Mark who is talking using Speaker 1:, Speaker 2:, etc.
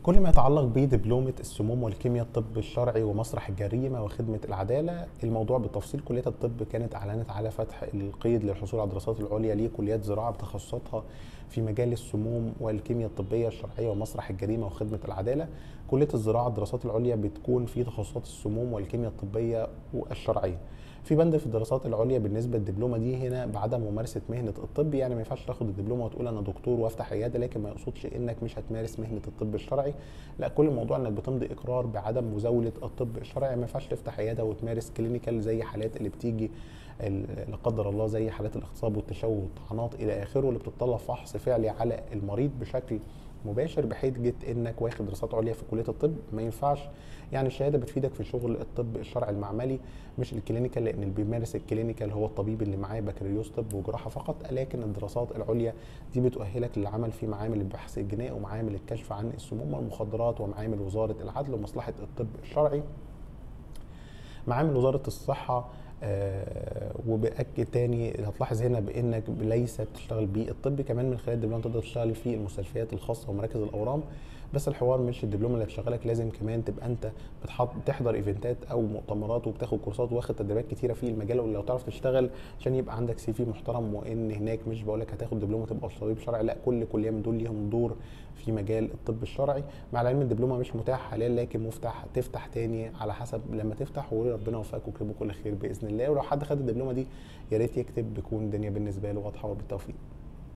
Speaker 1: كل ما يتعلق بدبلومة السموم والكيمياء الطب الشرعي ومسرح الجريمة وخدمة العدالة الموضوع بالتفصيل كلية الطب كانت أعلنت على فتح القيد للحصول على الدراسات العليا لكليات زراعة بتخصصاتها في مجال السموم والكيمياء الطبية الشرعية ومسرح الجريمة وخدمة العدالة كلية الزراعة الدراسات العليا بتكون في تخصصات السموم والكيمياء الطبية والشرعية في بند في الدراسات العليا بالنسبه للدبلومه دي هنا بعدم ممارسه مهنه الطب يعني ما ينفعش تاخد الدبلومه وتقول انا دكتور وافتح عياده لكن ما يقصدش انك مش هتمارس مهنه الطب الشرعي لا كل الموضوع انك بتمضي اقرار بعدم مزاوله الطب الشرعي ما ينفعش تفتح عياده وتمارس كلينيكال زي حالات اللي بتيجي لا قدر الله زي حالات الاغتصاب والتشوه والطعنات الى اخره اللي بتتطلب فحص فعلي على المريض بشكل مباشر بحجه انك واخد دراسات عليا في كليه الطب ما ينفعش يعني الشهاده بتفيدك في شغل الطب الشرعي المعملي مش الكلينيكال لان اللي بيمارس الكلينيكال هو الطبيب اللي معاه بكالوريوس طب وجراحه فقط لكن الدراسات العليا دي بتؤهلك للعمل في معامل البحث الجنائي ومعامل الكشف عن السموم والمخدرات ومعامل وزاره العدل ومصلحه الطب الشرعي معامل وزاره الصحه آه وباكد تاني هتلاحظ هنا بانك ليس بتشتغل بالطب كمان من خلال الدبلوم تقدر تشتغل في المستشفيات الخاصه ومراكز الاورام بس الحوار مش الدبلوم اللي هتشغلك لازم كمان تبقى انت بتحط تحضر ايفنتات او مؤتمرات وبتاخد كورسات واخد تدريبات كتيره في المجال ولو تعرف تشتغل عشان يبقى عندك سي في محترم وان هناك مش بقول لك هتاخد دبلوم وتبقى طبيب شرعي لا كل كليه من دول ليهم دور في مجال الطب الشرعي مع العلم الدبلومه مش متاح حاليا لكن مفتاح تفتح تاني على حسب لما تفتح وربنا يوفقك ويكتبه كل خير باذن الله ولو حد خد الدبلومه دي يا ريت يكتب بيكون الدنيا بالنسبه له واضحه وبالتوفيق